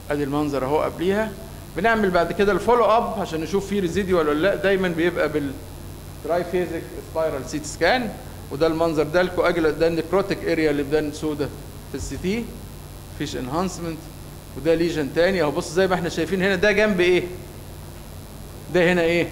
ادي المنظر اهو قبليها بنعمل بعد كده الفولو اب عشان نشوف فيه ريزيديوال ولا لا دايما بيبقى بال تراي فيزيك سبايرال سيت سكان وده المنظر ده الكواجلا ده النكروتيك اريا اللي بدان سودا في السي تي مفيش انهانسمنت وده ليجن تاني اهو بص زي ما احنا شايفين هنا ده جنب ايه ده هنا ايه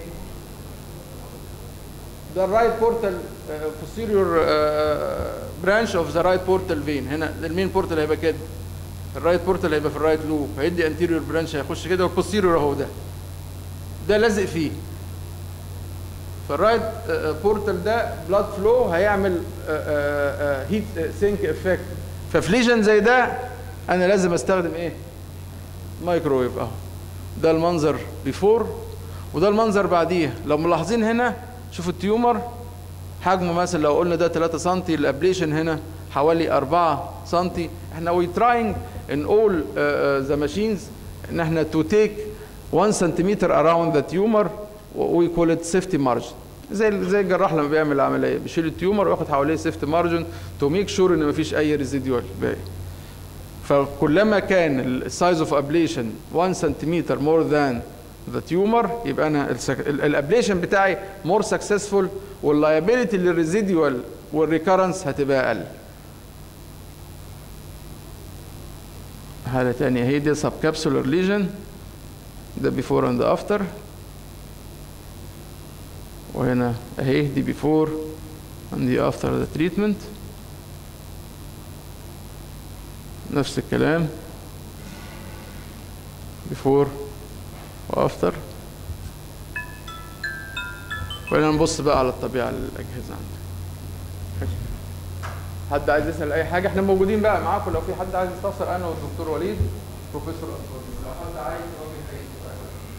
ده الرايت بورتال posterior برانش اوف ذا رايت بورتال فين هنا المين بورتال هيبقى كده الرايت بورتال هيبقى في الرايت لوب هيدي انتيريور برانش هيخش كده والبوستيريور اهو ده ده لازق فيه فالرايت بورتال ده بلاد فلو هيعمل هيت سينك افكت ففي ليجن زي ده انا لازم استخدم ايه مايكرويف اهو ده المنظر بيفور وده المنظر بعديه لو ملاحظين هنا شوفوا التيومر حجمه مثلا لو قلنا ده 3 سم الابليشن هنا حوالي 4 سم احنا وي تراينج ان اول ذا ماشينز ان احنا تو تيك 1 سنتيمتر اراوند ذا تيومر وي كول ات سيفتي مارجن زي زي الجراح لما بيعمل العمليه بيشيل التيومر وياخد حواليه سيفتي مارجن تو ميك شور ان مفيش اي ريزيديوال باقي فكلما كان السايز اوف ابليشن 1 سنتيمتر مور ذان ذا تيومر يبقى انا الابليشن بتاعي مور سكسسفول واللايبيليتي للريزيديوال والريكرنس هتبقى اقل حالة تانية هي دي سب كابسولار ليجن ده بيفور اند افتر وهنا اهي دي بيفور اند دي افتر ذا تريتمنت نفس الكلام بيفور وافتر خلينا نبص بقى على الطبيعه للاجهزه عندنا حد عايز يسال اي حاجه احنا موجودين بقى معاكم لو في حد عايز يستفسر انا والدكتور وليد بروفيسور أنطونيو. لو حد عايز يواجه اي سؤال